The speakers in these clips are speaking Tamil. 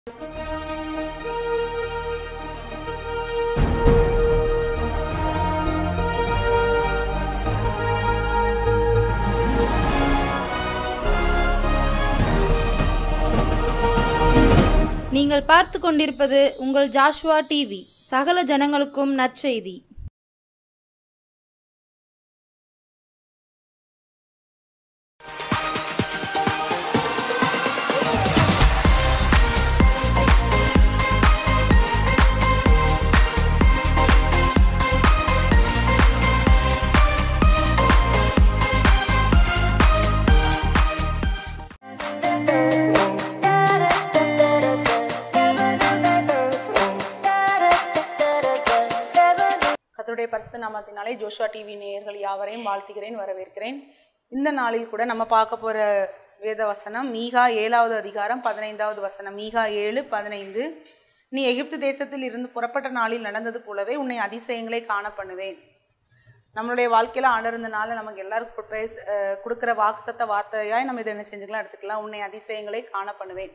நீங்கள் பார்த்து கொண்டிருப்பது உங்கள் ஜாஷ்வா டிவி சகல ஜனங்களுக்கும் நற்செய்தி கர்த்தருடைய பரிசுத்த நாமத்தினாலே ஜோஷுவா டிவி நேயர்கள் யாவரையும் வாழ்த்துகிறேன் வரவேற்கிறேன் இந்த நாளில் கூட நம்ம பார்க்க போற வேத வசனம் மீகா ஏழாவது அதிகாரம் பதினைந்தாவது வசனம் மீகா ஏழு பதினைந்து நீ எகிப்து தேசத்தில் இருந்து புறப்பட்ட நாளில் நடந்தது போலவே உன்னை அதிசயங்களை காண பண்ணுவேன் நம்மளுடைய வாழ்க்கையில ஆண்டவர் இந்த நாளில் நமக்கு எல்லாருக்கும் பேச அஹ் கொடுக்கிற வாக்குத்தத்த வார்த்தையாய் நம்ம இதை என்ன செஞ்சுக்கலாம் எடுத்துக்கலாம் உன்னை அதிசயங்களை காண பண்ணுவேன்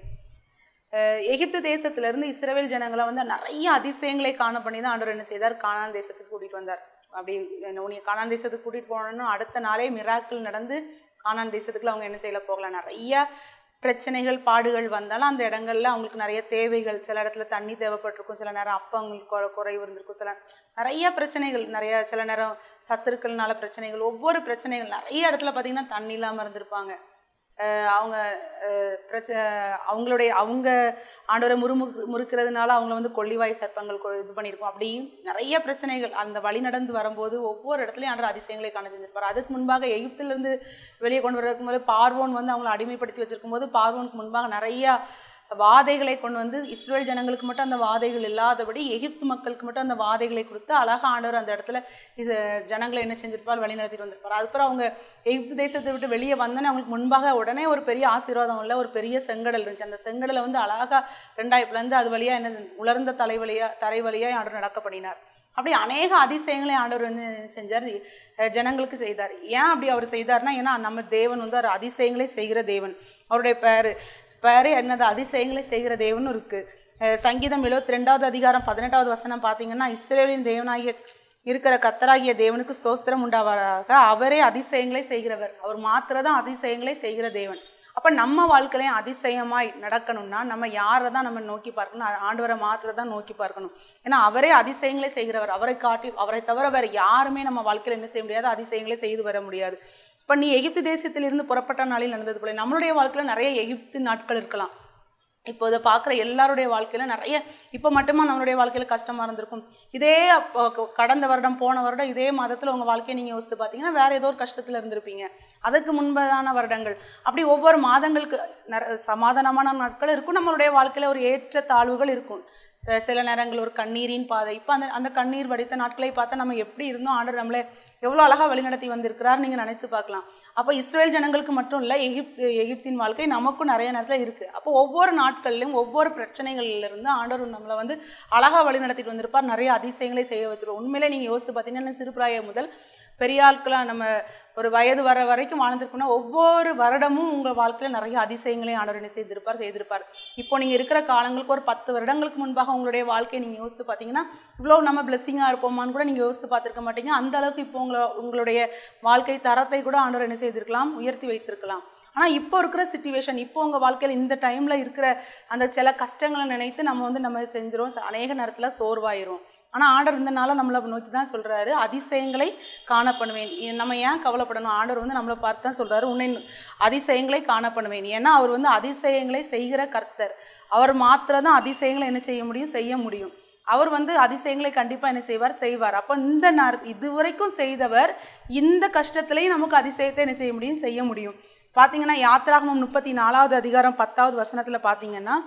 அஹ் எகிப்து தேசத்திலிருந்து இஸ்ரவேல் ஜனங்களை வந்து நிறைய அதிசயங்களை காண பண்ணி தான் ஆண்டவர் என்ன செய்தார் கானான் தேசத்துக்கு கூட்டிட்டு வந்தார் அப்படி உன்னை கானான் தேசத்துக்கு கூட்டிட்டு போனோன்னு அடுத்த நாளே மிராக்கிள் நடந்து கானான் தேசத்துக்குள்ள அவங்க என்ன செய்யல போகலாம் நிறைய பிரச்சனைகள் பாடுகள் வந்தாலும் அந்த இடங்கள்ல அவங்களுக்கு நிறைய தேவைகள் சில இடத்துல தண்ணி தேவைப்பட்டிருக்கும் சில நேரம் அப்பங்களுக்கு குறை குறைவு இருந்திருக்கும் சில நிறைய பிரச்சனைகள் நிறைய சில நேரம் சத்துருக்கள்னால பிரச்சனைகள் ஒவ்வொரு பிரச்சனைகள் நிறைய இடத்துல பார்த்தீங்கன்னா தண்ணி இல்லாமல் இருந்திருப்பாங்க அஹ் அவங்க அஹ் பிரச்ச அவங்களுடைய அவங்க ஆண்டவரை முறுமு முறுக்கிறதுனால அவங்கள வந்து கொள்ளிவாய் சர்ப்பங்கள் கொ- இது பண்ணியிருக்கோம் அப்படி நிறைய பிரச்சனைகள் அந்த வழி நடந்து வரும்போது ஒவ்வொரு இடத்துலையும் ஆண்டவர் அதிசயங்களை காண செஞ்சிருப்பார் அதுக்கு முன்பாக எகிப்திலிருந்து வெளியே கொண்டு வரதுக்கு போது பார்வோன் வந்து அவங்களை அடிமைப்படுத்தி வச்சிருக்கும் போது பார்வோனுக்கு முன்பாக நிறைய வாதைகளை கொண்டு வந்து இஸ்ரேல் ஜனங்களுக்கு மட்டும் அந்த வாதைகள் இல்லாதபடி எகிப்து மக்களுக்கு மட்டும் அந்த வாதைகளை கொடுத்து அழகா ஆண்டவர் அந்த இடத்துல இது ஜனங்களை என்ன செஞ்சிருப்பார் வழி நடத்திட்டு வந்திருப்பார் அதுக்கப்புறம் அவங்க எகிப்து தேசத்தை விட்டு வெளியே வந்தோன்னே அவங்களுக்கு முன்பாக உடனே ஒரு பெரிய ஆசீர்வாதம் இல்லை ஒரு பெரிய செங்கடல் இருந்துச்சு அந்த செங்கடலை வந்து அழகா ரெண்டாய் பிளந்து அது வழியா என்ன செஞ்சு- உலர்ந்த தலை வழியா தரை வழியா ஆண்டவர் நடக்க பண்ணினார் அப்படி அநேக அதிசயங்களை ஆண்டவர் வந்து செஞ்சார் அஹ் ஜனங்களுக்கு செய்தார் ஏன் அப்படி அவர் செய்தார்னா ஏன்னா நம்ம தேவன் வந்து ஒரு அதிசயங்களை செய்கிற தேவன் அவருடைய பேர் பேரே என்னது அதிசயங்களை செய்கிற தேவன் இருக்கு அஹ் சங்கீதம் எழுபத்தி ரெண்டாவது அதிகாரம் பதினெட்டாவது வசனம் பார்த்தீங்கன்னா இஸ்ரேலின் தேவனாகிய இருக்கிற கத்தராகிய தேவனுக்கு ஸ்தோத்திரம் உண்டாவதாக அவரே அதிசயங்களை செய்கிறவர் அவர் மாத்திரதான் அதிசயங்களை செய்கிற தேவன் அப்போ நம்ம வாழ்க்கையிலையும் அதிசயமாய் நடக்கணும்னா நம்ம யாரை தான் நம்ம நோக்கி பார்க்கணும் ஆ- ஆண்டவரை மாத்திரம் தான் நோக்கி பார்க்கணும் ஏன்னா அவரே அதிசயங்களை செய்கிறவர் அவரை காட்டி அவரை தவிர வேற யாருமே நம்ம வாழ்க்கையில் என்ன செய்ய முடியாது அதிசயங்களை செய்து வர முடியாது இப்போ நீ எகிப்து தேசத்திலிருந்து புறப்பட்ட நாளில் நடந்தது போல நம்மளுடைய வாழ்க்கையில் நிறைய எகிப்து நாட்கள் இருக்கலாம் இப்போ இதை பார்க்குற எல்லாருடைய வாழ்க்கையில நிறைய இப்போ மட்டுமா நம்மளுடைய வாழ்க்கையில் கஷ்டமாக இருந்திருக்கும் இதே அப்போ க- கடந்த வருடம் போன வருடம் இதே மாதத்தில் உங்கள் வாழ்க்கையை நீங்கள் யோசித்து பார்த்தீங்கன்னா வேற ஏதோ ஒரு கஷ்டத்தில் இருந்திருப்பீங்க அதுக்கு முன்பதான வருடங்கள் அப்படி ஒவ்வொரு மாதங்களுக்கு நிற சமாதானமான நாட்கள் இருக்கும் நம்மளுடைய வாழ்க்கையில் ஒரு ஏற்ற தாழ்வுகள் இருக்கும் ச- சில நேரங்கள் ஒரு கண்ணீரின் பாதை இப்போ அந்த அந்த கண்ணீர் வடித்த நாட்களை பார்த்தா நம்ம எப்படி இருந்தோம் ஆண்டவர் நம்மளை எவ்வளோ அழகாக வழிநடத்தி வந்திருக்கிறார் நீங்கள் நினைத்து பார்க்கலாம் அப்போ இஸ்ரேல் ஜனங்களுக்கு மட்டும் இல்லை எகிப்து எகிப்தின் வாழ்க்கை நமக்கும் நிறைய நேரத்தில் இருக்குது அப்போ ஒவ்வொரு நாட்கள்லையும் ஒவ்வொரு பிரச்சனைகள்ல இருந்து ஆண்டவர் நம்மளை வந்து அழகாக வழி நடத்திட்டு வந்திருப்பார் நிறைய அதிசயங்களை செய்ய வச்சிருவோம் உண்மையிலே நீங்கள் யோசித்து பார்த்தீங்கன்னா சிறுபிராயம் முதல் பெரிய ஆட்களாக நம்ம ஒரு வயது வர வரைக்கும் வாழ்ந்திருக்கோம்னா ஒவ்வொரு வருடமும் உங்கள் வாழ்க்கையில் நிறைய அதிசயங்களை ஆண்டவர் என்ன செய்திருப்பார் செய்திருப்பார் இப்போ நீங்கள் இருக்கிற காலங்களுக்கு ஒரு பத்து வருடங்களுக்கு முன்பாக உங்களுடைய வாழ்க்கையை நீங்கள் யோசித்து பார்த்தீங்கன்னா இவ்வளோ நம்ம பிளெஸ்ஸிங்காக இருப்போமான்னு கூட நீங்கள் யோசித்து பார்த்துருக்க மாட்டீங்க அந்த அளவுக்கு இப்போ உங்களை உங்களுடைய வாழ்க்கை தரத்தை கூட ஆண்டவர் என்ன செய்திருக்கலாம் உயர்த்தி வைத்திருக்கலாம் ஆனால் இப்போ இருக்கிற சுச்சுவேஷன் இப்போ உங்கள் வாழ்க்கையில் இந்த டைமில் இருக்கிற அந்த சில கஷ்டங்களை நினைத்து நம்ம வந்து நம்ம செஞ்சிரும் அநேக நேரத்தில் சோர்வாயிரும் ஆனால் ஆண்டர் இந்த நாளை நம்மளை நோக்கி தான் சொல்கிறாரு அதிசயங்களை காண பண்ணுவேன் ஏ- நம்ம ஏன் கவலைப்படணும் ஆண்டவர் வந்து நம்மளை பார்த்து தான் சொல்கிறாரு உன்னை அதிசயங்களை காண பண்ணுவேன் ஏன்னா அவர் வந்து அதிசயங்களை செய்கிற கர்த்தர் அவர் மாத்திரம் தான் அதிசயங்களை என்ன செய்ய முடியும் செய்ய முடியும் அவர் வந்து அதிசயங்களை கண்டிப்பாக என்ன செய்வார் செய்வார் அப்போ இந்த நேர இதுவரைக்கும் செய்தவர் இந்த கஷ்டத்துலேயும் நமக்கு அதிசயத்தை என்ன செய்ய முடியும் செய்ய முடியும் பார்த்தீங்கன்னா யாத்திராகமம் முப்பத்தி நாலாவது அதிகாரம் பத்தாவது வசனத்தில் பார்த்தீங்கன்னா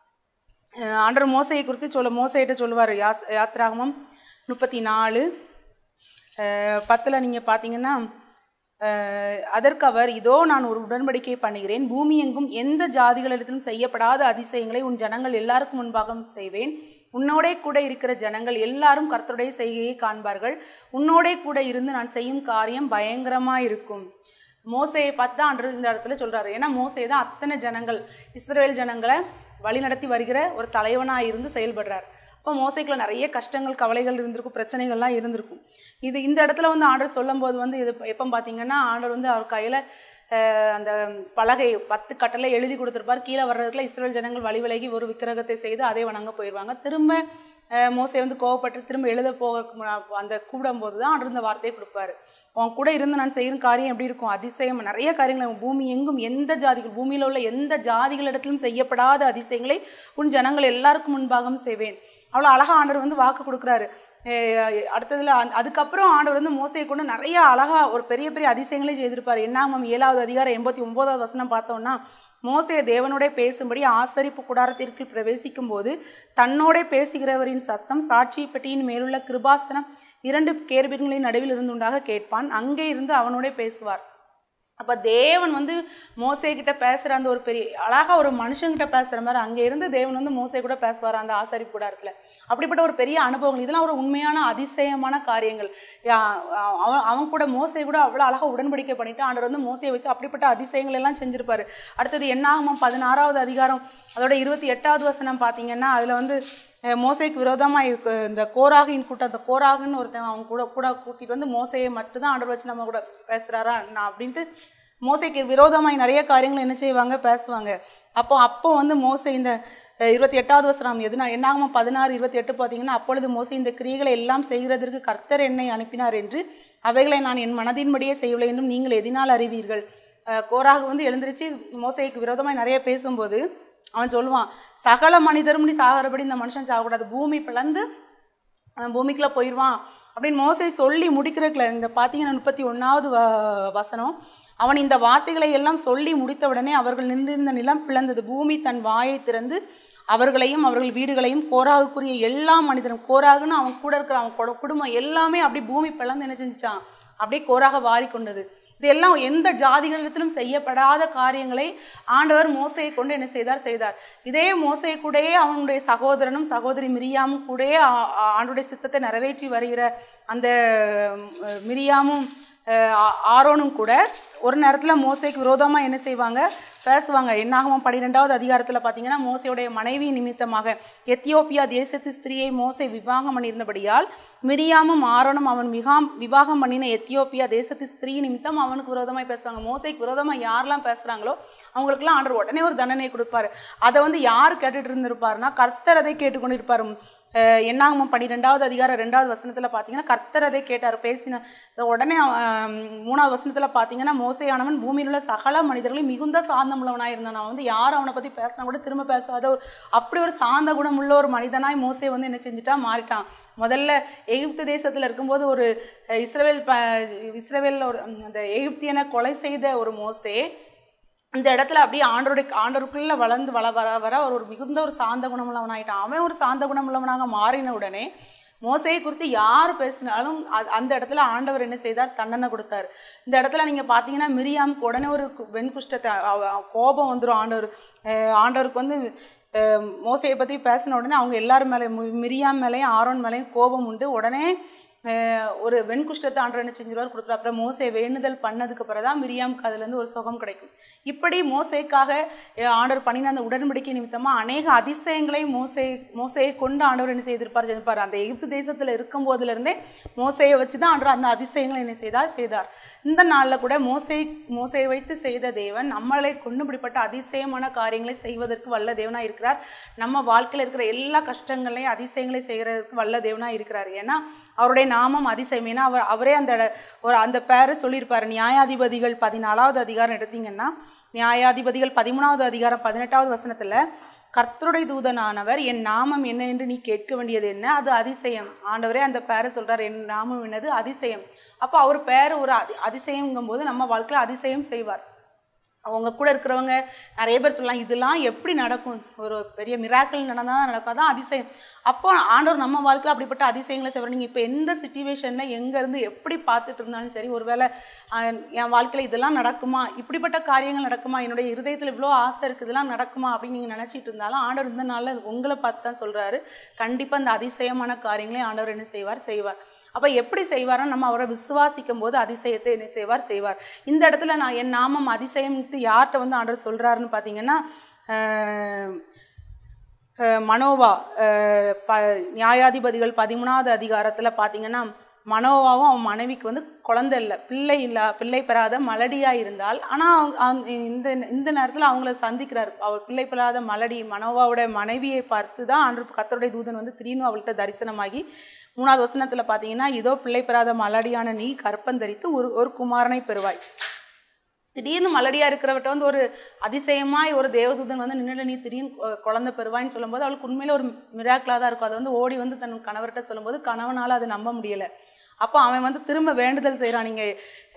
அஹ் ஆண்டவர் மோசையை குறித்து சொல்ல மோசையிட்ட சொல்லுவார் யாஸ் யாத்திராகமம் முப்பத்தி நாலு பத்தில் நீங்கள் பார்த்தீங்கன்னா அஹ், அதற்கு அவர் இதோ நான் ஒரு உடன்படிக்கை பண்ணுகிறேன் பூமி எங்கும் எந்த ஜாதிகளிடத்திலும் செய்யப்படாத அதிசயங்களை உன் ஜனங்கள் எல்லாருக்கும் முன்பாக செய்வேன் உன்னோடே கூட இருக்கிற ஜனங்கள் எல்லாரும் கர்த்தருடைய செய்கையை காண்பார்கள் உன்னோடே கூட இருந்து நான் செய்யும் காரியம் பயங்கரமாக இருக்கும் மோசையை பார்த்து தான் ஆண்டவர் இந்த இடத்துல சொல்றாரு ஏன்னா மோசே தான் அத்தனை ஜனங்கள் இஸ்ரேல் ஜனங்களை வழிநடத்தி வருகிற ஒரு தலைவனாக இருந்து செயல்படுறார் அப்போ மோசைக்குள்ள நிறைய கஷ்டங்கள் கவலைகள் இருந்திருக்கும் பிரச்சனைகள்லாம் இருந்திருக்கும் இது இந்த இடத்துல வந்து ஆண்டர் சொல்லும்போது வந்து இது எப்போ பார்த்தீங்கன்னா ஆண்டர் வந்து அவர் கையில் அந்த பலகை பத்து கட்டளை எழுதி கொடுத்துருப்பார் கீழே வர்றதுக்குள்ள இஸ்ரேல் ஜனங்கள் வழி விலகி ஒரு விக்கிரகத்தை செய்து அதை வணங்க போயிடுவாங்க திரும்ப அஹ், மோசே வந்து கோவப்பட்டு திரும்ப எழுத போக அந்த கூடும்போது தான் ஆண்டர் இந்த வார்த்தையை கொடுப்பாரு உன் கூட இருந்து நான் செய்யும் காரியம் எப்படி இருக்கும் அதிசயம் நிறைய காரியங்கள் உன் பூமி எங்கும் எந்த ஜாதிகள் பூமியில் உள்ள எந்த ஜாதிகளிடத்திலும் செய்யப்படாத அதிசயங்களை உன் ஜனங்கள் எல்லாருக்கும் முன்பாகவும் செய்வேன் அவ்வளோ அழகா ஆண்டவர் வந்து வாக்கு கொடுக்குறாரு அஹ் அடுத்ததுல அந்த- அதுக்கப்புறம் ஆண்டவர் வந்து மோசையை கொண்டு நிறைய அழகா ஒரு பெரிய பெரிய அதிசயங்களே செய்திருப்பார் என்னாமம் ஏழாவது அதிகாரம் எண்பத்தி ஒன்பதாவது வசனம் பார்த்தோம்னா மோசே தேவனோட பேசும்படி ஆசரிப்பு கூடாரத்திற்குள் பிரவேசிக்கும் போது தன்னோட பேசுகிறவரின் சத்தம் சாட்சி பெட்டியின் மேலுள்ள கிருபாசனம் இரண்டு கேர்பின்களின் நடுவில் இருந்துண்டாக கேட்பான் அங்கே இருந்து அவனோட பேசுவார் அப்போ தேவன் வந்து மோசே கிட்ட பேசுகிற அந்த ஒரு பெரிய அழகாக ஒரு மனுஷங்கிட்ட பேசுகிற மாதிரி அங்கே இருந்து தேவன் வந்து மோசே கூட பேசுவார் அந்த ஆசாரி கூடாரத்தில் அப்படிப்பட்ட ஒரு பெரிய அனுபவங்கள் இதெல்லாம் ஒரு உண்மையான அதிசயமான காரியங்கள் யா- அவன் அவன் கூட மோசை கூட அவ்வளோ அழகாக உடன்படிக்கை பண்ணிட்டு ஆண்டவர் வந்து மோசையை வச்சு அப்படிப்பட்ட அதிசயங்கள் எல்லாம் செஞ்சிருப்பாரு அடுத்தது என்னாகுமா பதினாறாவது அதிகாரம் அதோட இருபத்தி எட்டாவது வசனம் பார்த்தீங்கன்னா அதில் வந்து அஹ் மோசேக்கு விரோதமாக இந்த கோராகின் கூட்டம் அந்த கோராகுன்னு ஒருத்தன் அவங்க கூட கூட கூட்டிட்டு வந்து மோசையை மட்டும்தான் ஆண்டவர் வச்சு நம்ம கூட பேசுகிறாரா நான் அப்படின்ட்டு மோசைக்கு விரோதமாய் நிறைய காரியங்கள் என்ன செய்வாங்க பேசுவாங்க அப்போ அப்போ வந்து மோசை இந்த அஹ், இருபத்தி எட்டாவது வசனம் எதுனா என்னாகுமா பதினாறு இருபத்தி எட்டு பார்த்தீங்கன்னா அப்பொழுது மோசை இந்த கிரியைகளை எல்லாம் செய்கிறதற்கு கர்த்தர் என்னை அனுப்பினார் என்று அவைகளை நான் என் மனதின்படியே செய்யவில்லை என்றும் நீங்கள் எதினால் அறிவீர்கள் அஹ், கோராகு வந்து எழுந்திருச்சு மோசைக்கு விரோதமாய் நிறைய பேசும்போது அவன் சொல்லுவான் சகல மனிதரும் நீ சாகிறபடி இந்த மனுஷன் சாகக்கூடாது பூமி பிளந்து அவன் பூமிக்குள்ளே போயிடுவான் அப்படின்னு மோசை சொல்லி முடிக்கிறதுல இந்த பார்த்தீங்கன்னா முப்பத்தி ஒன்றாவது வ வசனம் அவன் இந்த வார்த்தைகளை எல்லாம் சொல்லி முடித்த உடனே அவர்கள் நின்றிருந்த நிலம் பிளந்தது பூமி தன் வாயை திறந்து அவர்களையும் அவர்கள் வீடுகளையும் கோராகுக்குரிய எல்லா மனிதரும் கோராகுன்னு அவன் கூட இருக்கிற அவன் குட- குடும்பம் எல்லாமே அப்படி பூமி பிளந்து என்ன செஞ்சுச்சான் அப்படியே கோராக வாரி கொண்டது இதெல்லாம் எந்த ஜாதிகளிடத்திலும் செய்யப்படாத காரியங்களை ஆண்டவர் மோசையை கொண்டு என்ன செய்தார் செய்தார் இதே மோசையை கூடயே அவனுடைய சகோதரனும் சகோதரி மிரியாமும் கூடயே ஆ- ஆ- ஆண்டுடைய சித்தத்தை நிறைவேற்றி வருகிற அந்த ம், மிரியாமும் அஹ், ஆ- ஆரோனும் கூட ஒரு நேரத்தில் மோசைக்கு விரோதமாக என்ன செய்வாங்க பேசுவாங்க என்னாகும் பன்னிரெண்டாவது அதிகாரத்தில் பார்த்தீங்கன்னா மோசையுடைய மனைவி நிமித்தமாக எத்தியோப்பியா தேசத்து ஸ்திரீயை மோசை விவாகம் பண்ணியிருந்தபடியால் மிரியாமும் ஆரோனும் அவன் விகாம் விவாகம் பண்ணின எத்தியோப்பியா தேசத்து ஸ்திரீ நிமித்தம் அவனுக்கு விரோதமாக பேசுவாங்க மோசைக்கு விரோதமாக யாரெல்லாம் பேசுகிறாங்களோ அவங்களுக்குலாம் ஆண்டவர் உடனே ஒரு தண்டனை கொடுப்பாரு அதை வந்து யார் கேட்டுட்டு இருந்திருப்பாருன்னா கர்த்தர் அதை கேட்டுக்கொண்டு இருப்பார் என்னாகும் பன்னிரெண்டாவது அதிகாரம் ரெண்டாவது வசனத்தில் பார்த்தீங்கன்னா கர்த்தர் அதை கேட்டார் பேசின உடனே அவன், மூணாவது வசனத்தில் பார்த்தீங்கன்னா மோசையானவன் பூமியில் உள்ள சகல மனிதர்களையும் மிகுந்த சாந்தம் உள்ளவனாக இருந்தான் நான் வந்து யார் அவனை பற்றி பேசினா கூட திரும்ப பேசாத ஒரு அப்படி ஒரு சாந்த குணம் உள்ள ஒரு மனிதனாய் மோசை வந்து என்ன செஞ்சுட்டா மாறிட்டான் முதல்ல எகிப்து தேசத்தில் இருக்கும்போது ஒரு அஹ், இஸ்ரவேல் ப இஸ்ரவேலில் ஒரு உம், அந்த எகிப்தியனை கொலை செய்த ஒரு மோசே இந்த இடத்துல அப்படியே ஆண்டோருடைய ஆண்டருக்குள்ள வளர்ந்து வள வர வர அவர் ஒரு மிகுந்த ஒரு சாந்த குணமுள்ளவனாயிட்டான் அவன் ஒரு சாந்த குணமுள்ளவனாக மாறின உடனே மோசையை குறித்து யார் பேசினாலும் அ- அந்த இடத்துல ஆண்டவர் என்ன செய்தார் தண்டனை கொடுத்தார் இந்த இடத்துல நீங்கள் பார்த்தீங்கன்னா மிரியாமுக்கு உடனே ஒரு கு- வெண்குஷ்டத்தை அவ- அவ- கோபம் வந்துடும் ஆண்டவர் அஹ் ஆண்டவருக்கு வந்து அஹ் மோசையை பற்றி பேசின உடனே அவங்க எல்லாரும் மேலே மிரியாம் மேலேயும் ஆரோன் மேலேயும் கோபம் உண்டு உடனே அஹ் ஒரு வெண்குஷ்டத்தை ஆண்டவர் என்ன செஞ்சிருவார் கொடுத்துரு அப்புறம் மோசை வேண்டுதல் பண்ணதுக்கு பிறகு தான் மிரியாமுக்கு அதுலேருந்து ஒரு சுகம் கிடைக்கும் இப்படி மோசைக்காக அஹ் ஆண்டவர் பண்ணின அந்த உடன்படிக்கை நிமித்தமாக அநேக அதிசயங்களை மோசை மோசையை கொண்டு ஆண்டவர் என்ன செய்திருப்பார் செய்திருப்பார் அந்த எகிப்து தேசத்தில் இருக்கும் போதிலிருந்தே மோசையை வச்சு தான் ஆண்டவர் அந்த அதிசயங்களை என்ன செய்தார் செய்தார் இந்த நாளில் கூட மோசை மோசையை வைத்து செய்த தேவன் நம்மளை கொண்டு இப்படிப்பட்ட அதிசயமான காரியங்களை செய்வதற்கு வல்ல தேவனாக இருக்கிறார் நம்ம வாழ்க்கையில் இருக்கிற எல்லா கஷ்டங்களையும் அதிசயங்களை செய்கிறதுக்கு வல்ல தேவனாக இருக்கிறார் ஏன்னா அவருடைய நாமம் அதிசயம் ஏன்னா அவர் அவரே அந்த இட- ஒரு அந்த பேரை சொல்லியிருப்பார் நியாயாதிபதிகள் பதினாலாவது அதிகாரம் எடுத்தீங்கன்னா நியாயாதிபதிகள் பதிமூணாவது அதிகாரம் பதினெட்டாவது வசனத்தில் கர்த்தருடைய தூதனானவர் என் நாமம் என்ன என்று நீ கேட்க வேண்டியது என்ன அது அதிசயம் ஆண்டவரே அந்த பேரை சொல்றார் என் நாமம் என்னது அதிசயம் அப்போ அவர் பேர் ஒரு அதி அதிசயங்கும்போது நம்ம வாழ்க்கையில் அதிசயம் செய்வார் அவங்க கூட இருக்கிறவங்க நிறைய பேர் சொல்லலாம் இதெல்லாம் எப்படி நடக்கும் ஒரு பெரிய மிராக்கள் நடந்தால் தான் நடக்கும் அதான் அதிசயம் அப்போ ஆண்டவர் நம்ம வாழ்க்கையில் அப்படிப்பட்ட அதிசயங்களை செய்வார் நீங்கள் இப்போ எந்த சுச்சுவேஷனில் எங்கேருந்து எப்படி பார்த்துட்டு இருந்தாலும் சரி ஒருவேளை ஆஹ், என் வாழ்க்கையில் இதெல்லாம் நடக்குமா இப்படிப்பட்ட காரியங்கள் நடக்குமா என்னுடைய இருதயத்தில் இவ்வளோ ஆசை இருக்குது இதெல்லாம் நடக்குமா அப்படின்னு நீங்கள் நினச்சிட்டு இருந்தாலும் ஆண்டவர் இந்த நாளில் உங்களை பார்த்து தான் சொல்கிறாரு கண்டிப்பாக இந்த அதிசயமான காரியங்களை ஆண்டவர் என்ன செய்வார் செய்வார் அப்போ எப்படி செய்வாரோ நம்ம அவரை விசுவாசிக்கும் போது அதிசயத்தை என்ன செய்வார் செய்வார் இந்த இடத்துல நான் என் நாமம் அதிசயம்ட்டு யார்கிட்ட வந்து ஆண்டவர் சொல்கிறாருன்னு பார்த்தீங்கன்னா ஆஹ், அஹ், மனோவா அஹ், ப நியாயாதிபதிகள் பதிமூணாவது அதிகாரத்தில் பார்த்தீங்கன்னா மனோவாவும் அவன் மனைவிக்கு வந்து குழந்தை இல்லை பிள்ளை இல்ல பிள்ளை பெறாத மலடியாக இருந்தால் ஆனால் இந்த இந்த நேரத்தில் அவங்கள சந்திக்கிறார் அவர் பிள்ளை பெறாத மலடி மனோவாவோட மனைவியை பார்த்து தான் அன்று கத்தருடைய தூதன் வந்து திடீர்னு அவள்கிட்ட தரிசனமாகி மூணாவது வசனத்தில் பார்த்தீங்கன்னா இதோ பிள்ளை பெறாத மலடியான நீ கற்பந்தரித்து ஒரு ஒரு குமாரனை பெறுவாய் திடீர்னு மலடியாக இருக்கிறவட்ட வந்து ஒரு அதிசயமாய் ஒரு தேவதூதன் வந்து நின்றுட்டு நீ திடீர்னு கொ- குழந்தை பெறுவான்னு சொல்லும்போது அவளுக்கு உண்மையில ஒரு மிராக்கிளாக தான் இருக்கும் அதை வந்து ஓடி வந்து தன் கணவர்கிட்ட சொல்லும்போது கணவனால் அதை நம்ப முடியலை அப்போ அவன் வந்து திரும்ப வேண்டுதல் செய்கிறான் நீங்கள்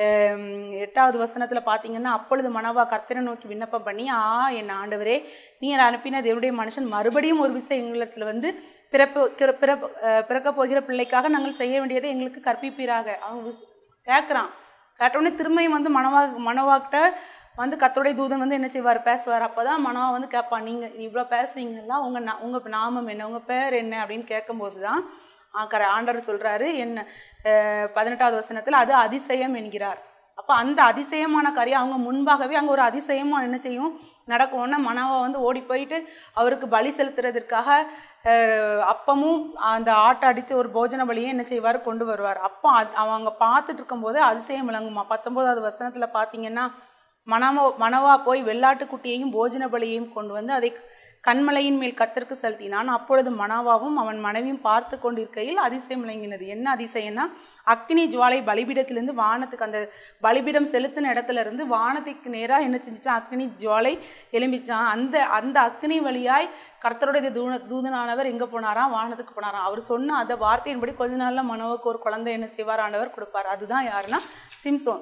எட்டாவது வசனத்தில் பார்த்தீங்கன்னா அப்பொழுது மனவா கர்த்தரை நோக்கி விண்ணப்பம் பண்ணி ஆ என் ஆண்டவரே நீ அனுப்பின தேவனுடைய மனுஷன் மறுபடியும் ஒரு விஷயம் எங்களிடத்தில் வந்து பிறப்பு கிற- பிறப்பு அஹ், பிறக்கப் போகிற பிள்ளைக்காக நாங்கள் செய்ய வேண்டியதை எங்களுக்கு கற்பிப்பீராக அவன் விஸ்- கேட்குறான் கேட்டவுடனே திரும்பியும் வந்து மனவா மனவாக்கிட்ட வந்து கத்தோடைய தூதன் வந்து என்ன செய்வார் பேசுவார் அப்போ தான் மனவா வந்து கேட்பான் நீங்கள் இவ்வளோ பேசுறீங்களா உங்கள் நா உங்கள் நாமம் என்ன உங்கள் பேர் என்ன அப்படின்னு கேட்கும்போது தான் கர ஆண்டவர் சொல்கிறாரு என்ன அஹ், பதினெட்டாவது வசனத்தில் அது அதிசயம் என்கிறார் அப்போ அந்த அதிசயமான காரியம் அவங்க முன்பாகவே அங்கே ஒரு அதிசயமாக என்ன செய்யும் நடக்கும்னா மனவா வந்து ஓடி போயிட்டு அவருக்கு பலி செலுத்துறதற்காக அஹ், அப்பமும் அந்த ஆட்டை அடித்து ஒரு போஜன பலியை என்ன செய்வார் கொண்டு வருவார் அப்போ அது அவங்க பார்த்துட்டு இருக்கும்போது அதிசயம் விளங்குமா பத்தொம்போதாவது வசனத்தில் பார்த்தீங்கன்னா மனமோ மனவா போய் வெள்ளாட்டுக்குட்டியையும் போஜன பலியையும் கொண்டு வந்து அதை கண்மலையின் மேல் கர்த்தருக்கு செலுத்தினான் அப்பொழுது மனாவாவும் அவன் மனைவியும் பார்த்து கொண்டிருக்கையில் அதிசயம் விளங்கினது என்ன அதிசயம்னா அக்னி ஜுவாலை பலிபீடத்திலிருந்து வானத்துக்கு அந்த பலிபீடம் செலுத்தின இடத்துல இருந்து வானத்துக்கு நேராக என்ன செஞ்சுச்சான் அக்னி ஜுவாலை எலும்பிச்சான் அந்த அந்த அக்னி வழியாய் கர்த்தருடைய தூண தூதனானவர் எங்கே போனாராம் வானத்துக்கு போனாராம் அவர் சொன்ன அந்த வார்த்தையின்படி கொஞ்ச நாளில் மனோவுக்கு ஒரு குழந்தை என்ன செய்வார் ஆண்டவர் கொடுப்பார் அதுதான் யாருன்னா சிம்சோன்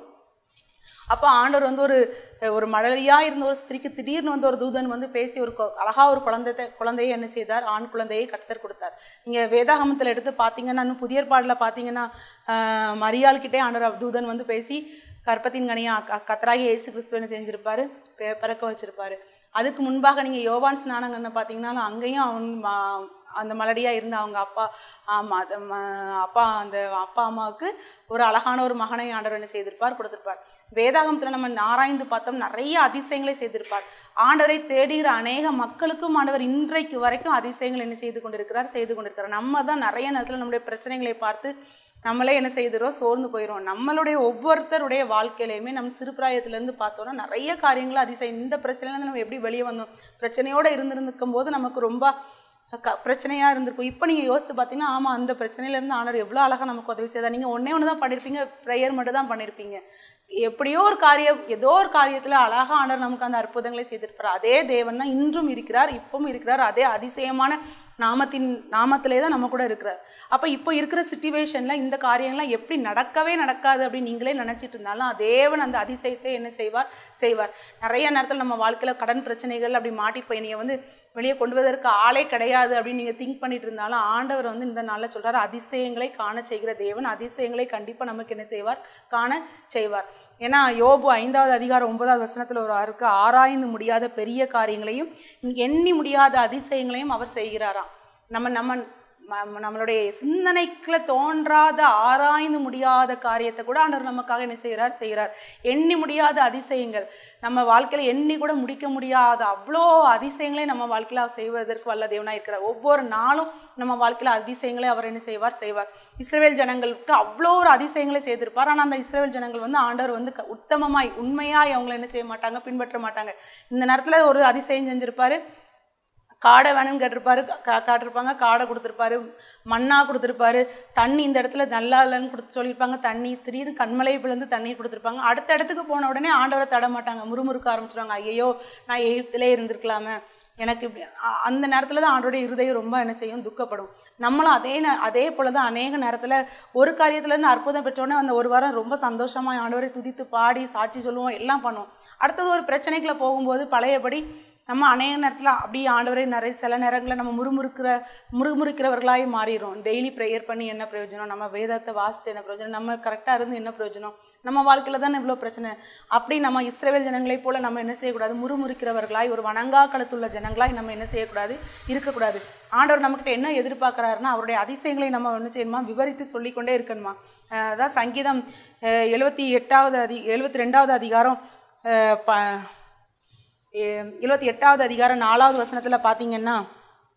அப்போ ஆண்டவர் வந்து ஒரு ஒரு மழலையாக இருந்த ஒரு ஸ்திரீக்கு திடீர்னு வந்து ஒரு தூதன் வந்து பேசி ஒரு கொ- அழகா ஒரு குழந்தை குழந்தையை என்ன செய்தார் ஆண் குழந்தையை கர்த்தர் கொடுத்தார் இங்கே வேதாகமத்தில் எடுத்து பார்த்தீங்கன்னா இன்னும் புதிய ஏற்பாடில் பார்த்தீங்கன்னா ஆஹ், மரியாள்கிட்டே ஆண்டவர் தூதன் வந்து பேசி கற்பத்தின் கனியா க- கர்த்தராகிய இயேசு கிறிஸ்துவ என்ன செஞ்சிருப்பாரு பெ- பிறக்க வச்சிருப்பாரு அதுக்கு முன்பாக நீங்கள் யோவான் ஸ்நானங்கன்னு பார்த்தீங்கன்னா அங்கேயும் அவன் மா- அந்த மலடியாக இருந்த அவங்க அப்பா ஆமா, அது ம- அப்பா அந்த அப்பா அம்மாவுக்கு ஒரு அழகான ஒரு மகனை ஆண்டவர் என்ன செய்திருப்பார் கொடுத்திருப்பார் வேதாகமத்தில் நம்ம ஆராய்ந்து பார்த்தோம் நிறைய அதிசயங்களை செய்திருப்பார் ஆண்டவரை தேடுகிற அநேக மக்களுக்கும் ஆண்டவர் இன்றைக்கு வரைக்கும் அதிசயங்கள் என்ன செய்து கொண்டிருக்கிறார் செய்து கொண்டிருக்கிறார் நம்ம தான் நிறைய நேரத்தில் நம்முடைய பிரச்சனைகளை பார்த்து நம்மளே என்ன செய்துறோம் சோர்ந்து போயிடும் நம்மளுடைய ஒவ்வொருத்தருடைய வாழ்க்கையிலையுமே நம்ம சிறு பிராயத்திலேருந்து பார்த்தோன்னா நிறைய காரியங்கள் அதிசயம் இந்த பிரச்சனையிலேருந்து நம்ம எப்படி வெளியே வந்தோம் பிரச்சனையோடு இருந்திருந்துக்கும் போது நமக்கு ரொம்ப க பிரச்சனையாக இருந்திருக்கும் இப்போ நீங்கள் யோசிச்சு பார்த்தீங்கன்னா ஆமாம் அந்த பிரச்சனையிலேருந்து ஆண்டவர் எவ்வளோ அழகாக நமக்கு உதவி செய்தார் நீங்கள் ஒன்றே ஒன்று தான் பண்ணியிருப்பீங்க ப்ரேயர் மட்டும் தான் பண்ணியிருப்பீங்க எப்படியோ ஒரு காரியம் ஏதோ ஒரு காரியத்தில் அழகாக ஆண்டவர் நமக்கு அந்த அற்புதங்களை செய்திருப்பார் அதே தேவன் தான் இன்றும் இருக்கிறார் இப்பவும் இருக்கிறார் அதே அதிசயமான நாமத்தின் நாமத்திலே தான் நம்ம கூட இருக்கிறார் அப்போ இப்போ இருக்கிற சுச்சுவேஷனில் இந்த காரியங்கள்லாம் எப்படி நடக்கவே நடக்காது அப்படின்னு நீங்களே நினச்சிட்டு இருந்தாலும் தேவன் அந்த அதிசயத்தை என்ன செய்வார் செய்வார் நிறைய நேரத்தில் நம்ம வாழ்க்கையில் கடன் பிரச்சனைகள் அப்படி மாட்டிட்டு போய் நீங்கள் வந்து வெளியே கொண்டு வருவதற்கு ஆளே கிடையாது அப்படின்னு நீங்கள் திங்க் பண்ணிட்டு இருந்தாலும் ஆண்டவர் வந்து இந்த நாளில் சொல்றாரு அதிசயங்களை காண செய்கிற தேவன் அதிசயங்களை கண்டிப்பாக நமக்கு என்ன செய்வார் காண செய்வார் ஏன்னா யோபு ஐந்தாவது அதிகாரம் ஒன்பதாவது வசனத்தில் ஒரு இருக்கு ஆராய்ந்து முடியாத பெரிய காரியங்களையும் எண்ணி முடியாத அதிசயங்களையும் அவர் செய்கிறாராம் நம்ம நம்ம ம- நம்மளுடைய சிந்தனைக்குள்ள தோன்றாத ஆராய்ந்து முடியாத காரியத்தை கூட ஆண்டவர் நமக்காக என்ன செய்கிறார் செய்கிறார் எண்ணி முடியாத அதிசயங்கள் நம்ம வாழ்க்கையில் எண்ணி கூட முடிக்க முடியாத அவ்வளோ அதிசயங்களை நம்ம வாழ்க்கையில் செய்வதற்கு வல்ல தேவனாக இருக்கிறார் ஒவ்வொரு நாளும் நம்ம வாழ்க்கையில் அதிசயங்களை அவர் என்ன செய்வார் செய்வார் இஸ்ரேல் ஜனங்களுக்கு அவ்வளோ ஒரு அதிசயங்களை செய்திருப்பார் ஆனால் அந்த இஸ்ரேல் ஜனங்கள் வந்து ஆண்டவர் வந்து க- உத்தமமாய் உண்மையாய் அவங்கள என்ன செய்ய மாட்டாங்க பின்பற்ற மாட்டாங்க இந்த நேரத்தில் ஒரு அதிசயம் செஞ்சிருப்பாரு காடை வேணும்னு கேட்டிருப்பாரு கா காட்டிருப்பாங்க காடை கொடுத்துருப்பாரு மண்ணா கொடுத்துருப்பாரு தண்ணி இந்த இடத்துல நல்லா இல்லைன்னு கொடுத்து சொல்லியிருப்பாங்க தண்ணி திடீர்னு கண்மலை பிளந்து தண்ணி கொடுத்துருப்பாங்க அடுத்த இடத்துக்கு போன உடனே ஆண்டவரை தட மாட்டாங்க முறுமுறுக்க ஆரம்பிச்சிருவாங்க ஐயோ நான் எகிப்திலே இருந்திருக்கலாமே எனக்கு இப்படி அ- அந்த நேரத்தில் தான் ஆண்டோடைய இருதயம் ரொம்ப என்ன செய்யும் துக்கப்படும் நம்மளும் அதே நே- அதே போல தான் அநேக நேரத்தில் ஒரு காரியத்துலேருந்து அற்புதம் பெற்றோடனே அந்த ஒரு வாரம் ரொம்ப சந்தோஷமாக ஆண்டவரை துதித்து பாடி சாட்சி சொல்லுவோம் எல்லாம் பண்ணுவோம் அடுத்தது ஒரு பிரச்சனைக்குள்ள போகும்போது பழையபடி நம்ம அநேக நேரத்தில் அப்படியே ஆண்டவரை நிறைய சில நேரங்களில் நம்ம முறுமுறுக்கிற முறுமுறுக்கிறவர்களாய் மாறிடுறோம் டெய்லி ப்ரேயர் பண்ணி என்ன பிரயோஜனம் நம்ம வேதத்தை வாசித்து என்ன பிரயோஜனம் நம்ம கரெக்டாக இருந்து என்ன பிரயோஜனம் நம்ம வாழ்க்கையில் தானே இவ்வளோ பிரச்சனை அப்படி நம்ம இஸ்ரேல் ஜனங்களைப் போல நம்ம என்ன செய்யக்கூடாது முறுமுறுக்கிறவர்களாய் ஒரு வணங்கா களத்துள்ள ஜனங்களாய் நம்ம என்ன செய்யக்கூடாது இருக்கக்கூடாது ஆண்டவர் நம்மக்கிட்ட என்ன எதிர்பார்க்குறாருன்னா அவருடைய அதிசயங்களை நம்ம என்ன செய்யணுமா விவரித்து சொல்லிக்கொண்டே இருக்கணுமா அஹ் அதான் சங்கீதம் அஹ் எழுபத்தி எட்டாவது அதி எழுபத்தி ரெண்டாவது அதிகாரம் அஹ் ப இருபத்தி எட்டாவது அதிகாரம் நாலாவது வசனத்தில் பார்த்தீங்கன்னா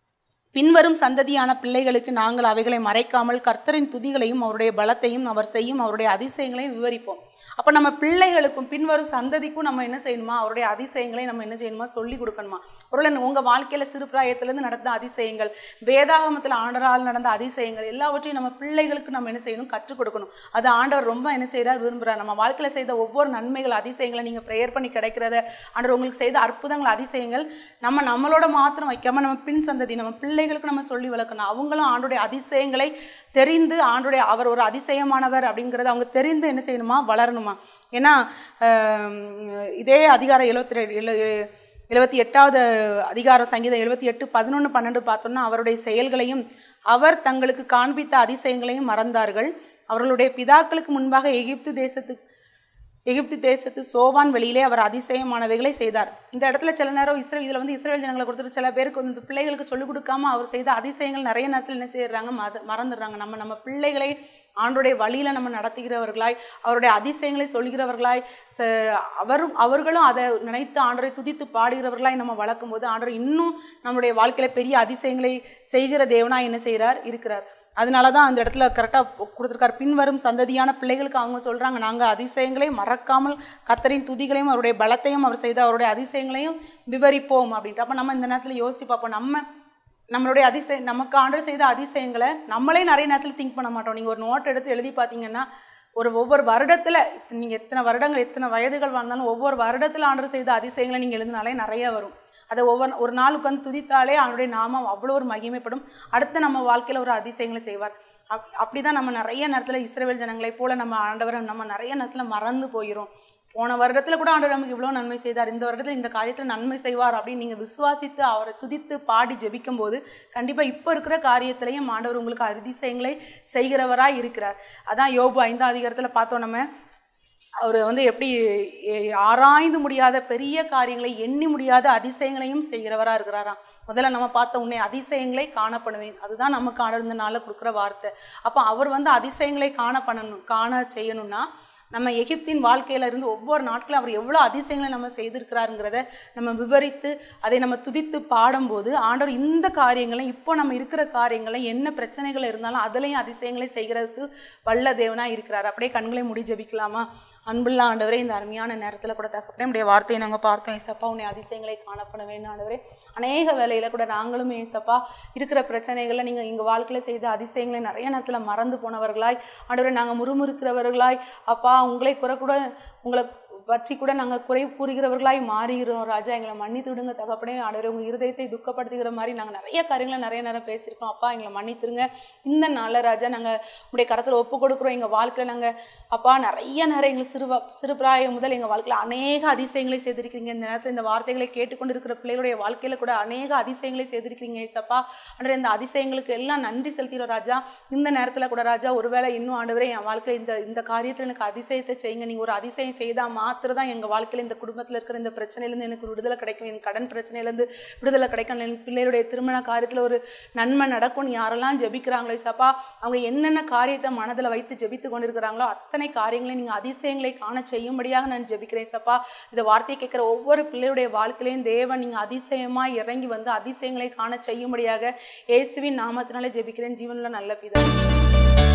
பின்வரும் சந்ததியான பிள்ளைகளுக்கு நாங்கள் அவைகளை மறைக்காமல் கர்த்தரின் துதிகளையும் அவருடைய பலத்தையும் அவர் செய்யும் அவருடைய அதிசயங்களையும் விவரிப்போம் அப்போ நம்ம பிள்ளைகளுக்கும் பின்வரும் சந்ததிக்கும் நம்ம என்ன செய்யணுமா அவருடைய அதிசயங்களை நம்ம என்ன செய்யணுமா சொல்லி கொடுக்கணுமா ஒருவேளை உங்கள் வாழ்க்கையில் சிறு பிராயத்திலேருந்து நடந்த அதிசயங்கள் வேதாகமத்தில் ஆண்டரால் நடந்த அதிசயங்கள் எல்லாவற்றையும் நம்ம பிள்ளைகளுக்கு நம்ம என்ன செய்யணும் கற்றுக் கொடுக்கணும் அது ஆண்டவர் ரொம்ப என்ன செய்கிறார் விரும்புகிறார் நம்ம வாழ்க்கையில் செய்த ஒவ்வொரு நன்மைகள் அதிசயங்களை நீங்கள் ப்ரேயர் பண்ணி கிடைக்கிறத ஆண்டவர் உங்களுக்கு செய்த அற்புதங்கள் அதிசயங்கள் நம்ம நம்மளோட மாத்திரம் வைக்காம நம்ம பின் சந்ததி நம்ம பிள்ளைகளுக்கு நம்ம சொல்லி வளர்க்கணும் அவங்களும் ஆண்டுடைய அதிசயங்களை தெரிந்து ஆண்டுடைய அவர் ஒரு அதிசயமானவர் அப்படிங்கிறத அவங்க தெரிந்து என்ன செய்யணுமா வளரணுமா ஏன்னா ஆம், இதே அதிகாரம் எழுபத்தி ரெண்டு எழு எழுபத்தி எட்டாவது அதிகாரம் சங்கீதம் எழுபத்தி எட்டு பதினொன்று பன்னெண்டு பார்த்தோம்னா அவருடைய செயல்களையும் அவர் தங்களுக்கு காண்பித்த அதிசயங்களையும் மறந்தார்கள் அவர்களுடைய பிதாக்களுக்கு முன்பாக எகிப்து தேசத்துக்கு எகிப்து தேசத்து சோவான் வெளியிலே அவர் அதிசயமானவைகளை செய்தார் இந்த இடத்துல சில நேரம் இஸ்ரேல் இதில் வந்து இஸ்ரேல் ஜனங்களை கொடுத்துட்டு சில பேருக்கு வந்து பிள்ளைகளுக்கு சொல்லிக் கொடுக்காம அவர் செய்த அதிசயங்கள் நிறைய நேரத்தில் என்ன செய்யறாங்க மத மறந்துடுறாங்க நம்ம நம்ம பிள்ளைகளை ஆண்டுடைய வழியில் நம்ம நடத்துகிறவர்களாய் அவருடைய அதிசயங்களை சொல்கிறவர்களாய் ச அவரும் அவர்களும் அதை நினைத்து ஆண்டரை துதித்து பாடுகிறவர்களாய் நம்ம வளர்க்கும் போது ஆண்டவர் இன்னும் நம்முடைய வாழ்க்கையில் பெரிய அதிசயங்களை செய்கிற தேவனாய் என்ன செய்கிறார் இருக்கிறார் அதனால தான் அந்த இடத்துல கரெக்டாக கொடுத்துருக்காரு பின்வரும் சந்ததியான பிள்ளைகளுக்கு அவங்க சொல்கிறாங்க நாங்கள் அதிசயங்களை மறக்காமல் கத்தரின் துதிகளையும் அவருடைய பலத்தையும் அவர் செய்த அவருடைய அதிசயங்களையும் விவரிப்போம் அப்படின்ட்டு அப்போ நம்ம இந்த நேரத்தில் யோசிச்சு பார்ப்போம் நம்ம நம்மளுடைய அதிசயம் நமக்கு ஆண்டர் செய்த அதிசயங்களை நம்மளே நிறைய நேரத்தில் திங்க் பண்ண மாட்டோம் நீங்கள் ஒரு நோட் எடுத்து எழுதி பார்த்தீங்கன்னா ஒரு ஒவ்வொரு வருடத்தில் நீங்கள் எத்தனை வருடங்கள் எத்தனை வயதுகள் வாழ்ந்தாலும் ஒவ்வொரு வருடத்தில் ஆண்டர் செய்த அதிசயங்களை நீங்கள் எழுதினாலே நிறைய வரும் அதை ஒவ்வொரு ஒரு நாளுக்கு வந்து துதித்தாலே அவனுடைய நாமம் அவ்வளோ ஒரு மகிமைப்படும் அடுத்து நம்ம வாழ்க்கையில் ஒரு அதிசயங்களை செய்வார் அப் அப்படி தான் நம்ம நிறைய நேரத்தில் இஸ்ரேல் ஜனங்களை போல நம்ம ஆண்டவரை நம்ம நிறைய நேரத்தில் மறந்து போயிடும் போன வருடத்தில் கூட ஆண்டவர் நமக்கு இவ்வளோ நன்மை செய்தார் இந்த வருடத்தில் இந்த காரியத்தில் நன்மை செய்வார் அப்படின்னு நீங்கள் விசுவாசித்து அவரை துதித்து பாடி ஜெபிக்கும் போது கண்டிப்பாக இப்போ இருக்கிற காரியத்திலையும் ஆண்டவர் உங்களுக்கு அதிசயங்களை செய்கிறவராய் இருக்கிறார் அதான் யோபு ஐந்தாம் அதிகாரத்தில் பார்த்தோம் நம்ம அவர் வந்து எப்படி எ- ஆராய்ந்து முடியாத பெரிய காரியங்களை எண்ணி முடியாத அதிசயங்களையும் செய்கிறவராக இருக்கிறாராம் முதல்ல நம்ம பார்த்த உடனே அதிசயங்களை காணப்படுவேன் அதுதான் நமக்கு ஆண்டவர் இந்த நாளில் கொடுக்குற வார்த்தை அப்போ அவர் வந்து அதிசயங்களை காண பண்ணணும் காண செய்யணும்னா நம்ம எகிப்தின் வாழ்க்கையில இருந்து ஒவ்வொரு நாட்களும் அவர் எவ்வளோ அதிசயங்களை நம்ம செய்திருக்கிறாருங்கிறத நம்ம விவரித்து அதை நம்ம துதித்து பாடும்போது ஆண்டவர் இந்த காரியங்களை இப்போ நம்ம இருக்கிற காரியங்களை என்ன பிரச்சனைகள் இருந்தாலும் அதுலேயும் அதிசயங்களை செய்கிறதுக்கு வல்ல தேவனாக இருக்கிறார் அப்படியே கண்களை முடி ஜெபிக்கலாமா அன்புள்ள ஆண்டவரே இந்த அருமையான நேரத்தில் கூட தகப்பனே நம்முடைய வார்த்தையை நாங்கள் பார்த்தோம் ஏசப்பா உன்னை அதிசயங்களை காணப்பட வேண்டும் ஆண்டவரே அநேக வேலையில் கூட நாங்களும் ஏசப்பா இருக்கிற பிரச்சனைகளை நீங்கள் எங்கள் வாழ்க்கையில் செய்த அதிசயங்களை நிறைய நேரத்தில் மறந்து போனவர்களாய் ஆண்டவரே நாங்கள் முறுமுறுக்கிறவர்களாய் அப்பா உங்களை குறை கூட உங்களை பற்றி கூட நாங்கள் குறை கூறுகிறவர்களாய் மாறுகிறோம் ராஜா எங்களை மன்னித்து விடுங்க தகப்பனே ஆண்டவரே உங்கள் இருதயத்தை துக்கப்படுத்துகிற மாதிரி நாங்கள் நிறைய காரியங்களை நிறைய நேரம் பேசியிருக்கோம் அப்பா எங்களை மன்னித்துருங்க இந்த நாளில் ராஜா நாங்கள் உங்களுடைய கரத்தில் ஒப்பு கொடுக்குறோம் எங்கள் வாழ்க்கையில் நாங்கள் அப்பா நிறைய நேரம் எங்கள் சிறு வ- சிறு பிராயம் முதல் எங்கள் வாழ்க்கையில் அநேக அதிசயங்களை செய்திருக்கிறீங்க இந்த நேரத்தில் இந்த வார்த்தைகளை கேட்டுக்கொண்டு இருக்கிற பிள்ளைகளுடைய வாழ்க்கையில் கூட அநேக அதிசயங்களை செய்திருக்கிறீங்க ஏசப்பா ஆண்டவரே இந்த அதிசயங்களுக்கு எல்லாம் நன்றி செலுத்திடுறோம் ராஜா இந்த நேரத்தில் கூட ராஜா ஒருவேளை இன்னும் ஆண்டவரே என் வாழ்க்கையில் இந்த இந்த காரியத்தில் எனக்கு அதிசயத்தை செய்யுங்க நீங்கள் ஒரு அதிசயம் செய்தால் மாத்திரம் தான் எங்கள் வாழ்க்கையில் இந்த குடும்பத்தில் இருக்கிற இந்த பிரச்சனையிலேருந்து எனக்கு ஒரு விடுதலை கிடைக்கும் என் கடன் பிரச்சனையிலேருந்து விடுதலை கிடைக்கும் என் பிள்ளைகளுடைய திருமண காரியத்தில் ஒரு நன்மை நடக்கும்னு யாரெல்லாம் ஜெபிக்கிறாங்களோ சப்பா அவங்க என்னென்ன காரியத்தை மனதில் வைத்து ஜெபித்து கொண்டிருக்கிறாங்களோ அத்தனை காரியங்களையும் நீங்கள் அதிசயங்களை காண செய்யும்படியாக நான் ஜெபிக்கிறேன் சப்பா இந்த வார்த்தையை கேட்குற ஒவ்வொரு பிள்ளையுடைய வாழ்க்கையிலையும் தேவன் நீங்கள் அதிசயமாக இறங்கி வந்து அதிசயங்களை காண செய்யும்படியாக இயேசுவின் நாமத்தினாலே ஜெபிக்கிறேன் ஜீவனில் நல்ல பிதா